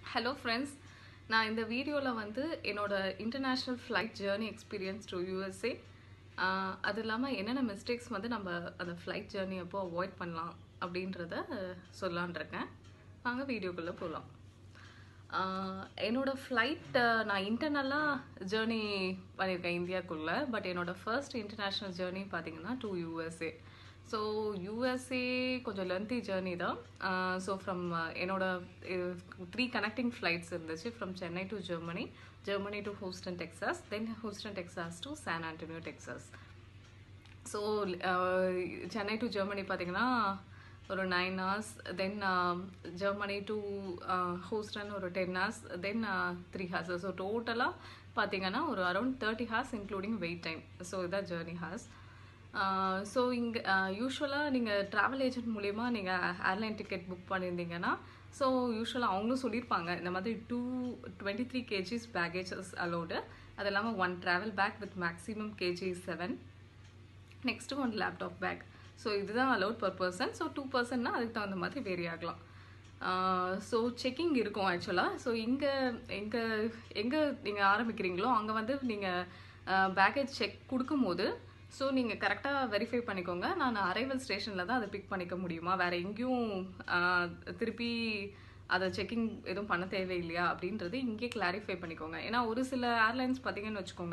hello friends நான் இந்த வீடியோவில் வந்து என்னோட international flight journey experience to USA அது இல்லாமல் என்னென்ன மிஸ்டேக்ஸ் வந்து நம்ம அந்த ஃப்ளைட் ஜேர்னி அப்போ அவாய்ட் பண்ணலாம் அப்படின்றத சொல்லலான் இருக்கேன் வாங்க வீடியோக்குள்ளே போகலாம் என்னோட ஃப்ளைட் நான் இன்டர்னலாக ஜேர்னி பண்ணியிருக்கேன் இந்தியாக்குள்ளே பட் என்னோட ஃபர்ஸ்ட் இன்டர்நேஷ்னல் ஜேர்னி பார்த்தீங்கன்னா டு யூஎஸ்ஏ ஸோ யூஎஸ்ஏ கொஞ்சம் லென்த்தி ஜேர்னி தான் ஸோ ஃப்ரம் என்னோட த்ரீ கனெக்டிங் ஃப்ளைட்ஸ் இருந்துச்சு from Chennai to Germany Germany to Houston Texas then Houston Texas to San Antonio Texas so Chennai to Germany பார்த்தீங்கன்னா ஒரு nine hours then Germany to Houston ஒரு ten hours then three hours so டோட்டலாக பார்த்தீங்கன்னா ஒரு around thirty hours including wait time so இதான் journey hours so இங்கே யூஸ்வலாக நீங்கள் ட்ராவல் ஏஜென்ட் மூலயமா நீங்கள் ஏர்லைன் டிக்கெட் புக் பண்ணியிருந்தீங்கன்னா ஸோ யூஸ்வலாக அவங்களும் சொல்லியிருப்பாங்க இந்த மாதிரி two twenty three kgs baggages allowed அது இல்லாமல் one travel bag with maximum kg seven next one laptop bag so இதுதான் allowed per person so two பர்சன்னா அதுக்கு தகுந்த மாதிரி வேரி ஆகலாம் ஸோ செக்கிங் இருக்கும் ஆக்சுவலாக ஸோ இங்கே எங்கே எங்கே நீங்கள் ஆரம்பிக்கிறீங்களோ அங்கே வந்து நீங்கள் பேக்கேஜ் செக் கொடுக்கும்போது ஸோ நீங்கள் கரெக்டாக வெரிஃபை பண்ணிக்கோங்க நான் அரைவல் ஸ்டேஷனில் தான் அதை பிக் பண்ணிக்க முடியுமா வேறு எங்கேயும் திருப்பி அதை செக்கிங் எதுவும் பண்ண தேவையில்லையா அப்படின்றது இங்கே கிளாரிஃபை பண்ணிக்கோங்க ஏன்னா ஒரு சில ஏர்லைன்ஸ் பார்த்தீங்கன்னு வச்சுக்கோங்க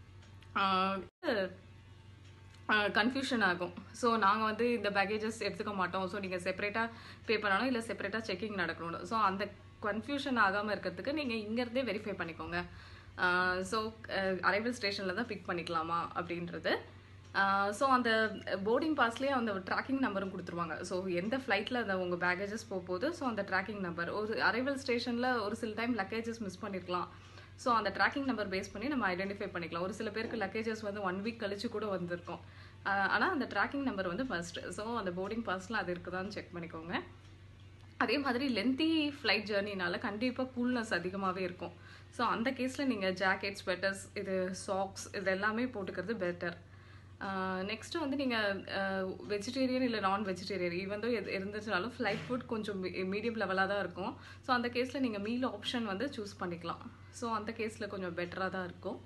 கன்ஃபியூஷன் ஆகும் ஸோ நாங்கள் வந்து இந்த பேக்கேஜஸ் எடுத்துக்க மாட்டோம் ஸோ நீங்கள் செப்பரேட்டாக பே பண்ணணும் இல்லை செப்பரேட்டாக செக்கிங் நடக்கணும் ஸோ அந்த கன்ஃபியூஷன் ஆகாமல் இருக்கிறதுக்கு நீங்கள் இங்கேருந்தே வெரிஃபை பண்ணிக்கோங்க ஸோ அரைவல் ஸ்டேஷனில் தான் பிக் பண்ணிக்கலாமா அப்படின்றது ஸோ அந்த போர்டிங் பாஸ்லேயே அந்த ட்ராக்கிங் நம்பரும் கொடுத்துருவாங்க ஸோ எந்த ஃப்ளைட்டில் அந்த உங்கள் பேகேஜஸ் போக போகுது ஸோ அந்த ட்ராக்கிங் நம்பர் ஒரு அரைவல் ஸ்டேஷனில் ஒரு சில டைம் லக்கேஜஸ் மிஸ் பண்ணியிருக்கலாம் ஸோ அந்த ட்ராக்கிங் நம்பர் பேஸ் பண்ணி நம்ம ஐடென்டிஃபை பண்ணிக்கலாம் ஒரு சில பேருக்கு லக்கேஜஸ் வந்து ஒன் வீக் கழிச்சு கூட வந்திருக்கும் ஆனால் அந்த ட்ராக்கிங் நம்பர் வந்து ஃபர்ஸ்ட் ஸோ அந்த போர்டிங் பாஸில் அது இருக்குதான்னு செக் பண்ணிக்கோங்க அதே மாதிரி லென்த்தி ஃப்ளைட் ஜேர்னினால கண்டிப்பாக கூல்னஸ் அதிகமாகவே இருக்கும் ஸோ அந்த கேஸில் நீங்கள் ஜாக்கெட் ஸ்வெட்டர்ஸ் இது சாக்ஸ் இது எல்லாமே போட்டுக்கிறது பெட்டர் நெக்ஸ்ட்டு வந்து நீங்கள் வெஜிடேரியன் இல்லை நான் வெஜிடேரியன் ஈவன் தோ எது இருந்துச்சுனாலும் ஃப்ளைட் ஃபுட் கொஞ்சம் மீடியம் லெவலாக தான் இருக்கும் ஸோ அந்த கேஸில் நீங்கள் மீல் ஆப்ஷன் வந்து சூஸ் பண்ணிக்கலாம் ஸோ அந்த கேஸில் கொஞ்சம் பெட்டராக தான் இருக்கும்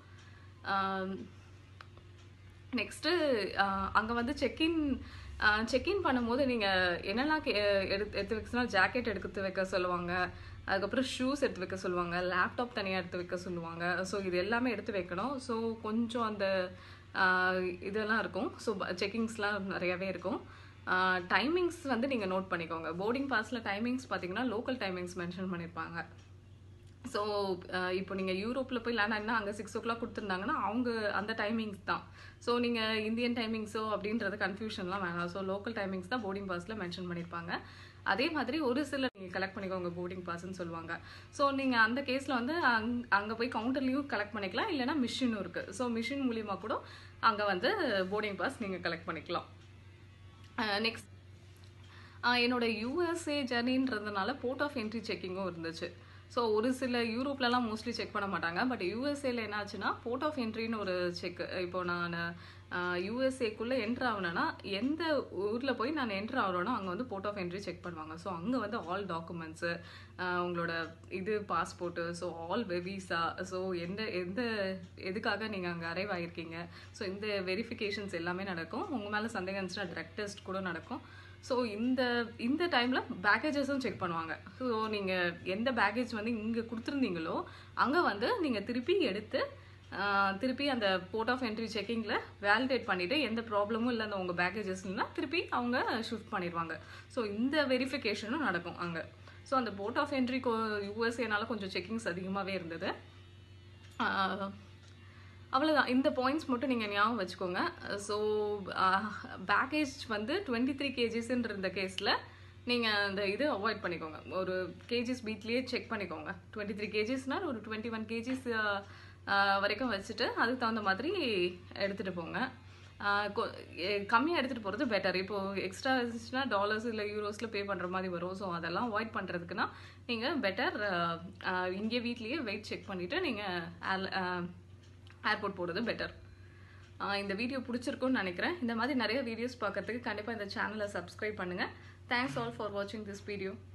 நெக்ஸ்ட்டு அங்கே வந்து செக்இன் செக்இன் பண்ணும்போது நீங்கள் என்னெல்லாம் எடுத்து எடுத்து வைக்க ஜாக்கெட் எடுத்து வைக்க சொல்லுவாங்க அதுக்கப்புறம் ஷூஸ் எடுத்து வைக்க சொல்லுவாங்க லேப்டாப் தனியாக எடுத்து வைக்க சொல்லுவாங்க ஸோ இது எல்லாமே எடுத்து வைக்கணும் ஸோ கொஞ்சம் அந்த இதெல்லாம் இருக்கும் ஸோ செக்கிங்ஸ்லாம் நிறையவே இருக்கும் டைமிங்ஸ் வந்து நீங்கள் நோட் பண்ணிக்கோங்க போர்டிங் பாஸில் டைமிங்ஸ் பார்த்தீங்கன்னா லோக்கல் டைமிங்ஸ் மென்ஷன் பண்ணியிருப்பாங்க ஸோ இப்போ நீங்கள் யூரோப்பில் போய் லேண்ட் ஆகினா அங்கே சிக்ஸ் ஓ கிளாக் கொடுத்துருந்தாங்கன்னா அவங்க அந்த டைமிங்ஸ் தான் ஸோ நீங்கள் இந்தியன் டைமிங்ஸோ அப்படின்றது கன்ஃபியூஷன்லாம் வேணாம் ஸோ லோக்கல் டைமிங்ஸ் தான் போர்டிங் பாஸில் மென்ஷன் பண்ணியிருப்பாங்க அதே மாதிரி ஒரு சில நீங்கள் கலெக்ட் பண்ணிக்கோங்க போர்டிங் பாஸ்ன்னு சொல்லுவாங்க ஸோ நீங்கள் அந்த கேஸில் வந்து அங் அங்கே போய் கவுண்டர்லேயும் கலெக்ட் பண்ணிக்கலாம் இல்லைனா மிஷினும் இருக்குது ஸோ மிஷின் மூலிமா கூட அங்கே வந்து போர்டிங் பாஸ் நீங்கள் கலெக்ட் பண்ணிக்கலாம் நெக்ஸ்ட் என்னோட யூஎஸ்ஏ ஜர்னின்றதுனால போர்ட் ஆஃப் என்ட்ரி செக்கிங்கும் இருந்துச்சு ஸோ ஒரு சில யூரோப்லலாம் மோஸ்ட்லி செக் பண்ண மாட்டாங்க பட் யூஎஸ்ஏல என்னாச்சுன்னா போர்ட் ஆஃப் என்ட்ரின்னு ஒரு செக் இப்போ நான் யூஎஸ்ஏக்குள்ளே என்ட்ரு ஆகணும்னா எந்த ஊரில் போய் நான் என்ட்ரு ஆகிறோனோ அங்கே வந்து போர்ட் ஆஃப் என்ட்ரி செக் பண்ணுவாங்க ஸோ அங்கே வந்து ஆல் டாக்குமெண்ட்ஸு உங்களோட இது passport so all visa so எந்த எந்த எதுக்காக நீங்கள் அங்கே அரைவ் ஆகிருக்கீங்க ஸோ இந்த வெரிஃபிகேஷன்ஸ் எல்லாமே நடக்கும் உங்கள் மேலே சந்தேகம் இருந்துச்சுன்னா ட்ரக் டெஸ்ட் கூட நடக்கும் ஸோ இந்த இந்த டைமில் பேக்கேஜஸும் செக் பண்ணுவாங்க ஸோ நீங்கள் எந்த பேக்கேஜ் வந்து இங்கே கொடுத்துருந்தீங்களோ அங்கே வந்து நீங்கள் திருப்பி எடுத்து திருப்பி அந்த போர்ட் ஆஃப் என்ட்ரி செக்கிங்கில் வேலிடேட் பண்ணிவிட்டு எந்த ப்ராப்ளமும் இல்லை அந்த உங்கள் பேக்கேஜஸ்லாம் திருப்பி அவங்க ஷிஃப்ட் பண்ணிடுவாங்க ஸோ இந்த வெரிஃபிகேஷனும் நடக்கும் அங்கே ஸோ அந்த போர்ட் ஆஃப் என்ட்ரி யூஎஸ்ஏனால கொஞ்சம் செக்கிங்ஸ் அதிகமாகவே இருந்தது அவ்வளோதான் இந்த பாயிண்ட்ஸ் மட்டும் நீங்கள் ஞாபகம் வச்சுக்கோங்க ஸோ பேக்கேஜ் வந்து டுவெண்ட்டி த்ரீ கேஜிஸ்ன்ற இந்த கேஸில் நீங்கள் அந்த இது அவாய்ட் பண்ணிக்கோங்க ஒரு கேஜிஸ் வீட்லேயே செக் பண்ணிக்கோங்க டுவெண்ட்டி த்ரீ கேஜிஸ்னால் ஒரு டுவெண்ட்டி ஒன் கேஜிஸ் வரைக்கும் வச்சுட்டு அதுக்கு தகுந்த மாதிரி எடுத்துகிட்டு போங்க கம்மியாக எடுத்துகிட்டு போகிறது பெட்டர் இப்போது எக்ஸ்ட்ரா இருந்துச்சுன்னா டாலர்ஸ் இல்லை யூரோஸில் பே பண்ணுற மாதிரி வரும் ஸோ அதெல்லாம் அவாய்ட் பண்ணுறதுக்குன்னா நீங்கள் பெட்டர் இங்கே வீட்லேயே வெயிட் செக் பண்ணிவிட்டு நீங்கள் ஏர்போர்ட் போகிறது பெட்டர் இந்த வீடியோ பிடிச்சிருக்குன்னு நினைக்கிறேன் இந்த மாதிரி நிறைய வீடியோஸ் பார்க்கறதுக்கு கண்டிப்பாக இந்த சேனலை சப்ஸ்கிரைப் பண்ணுங்கள் தேங்க்ஸ் ஆல் ஃபார் வாட்சிங் திஸ் வீடியோ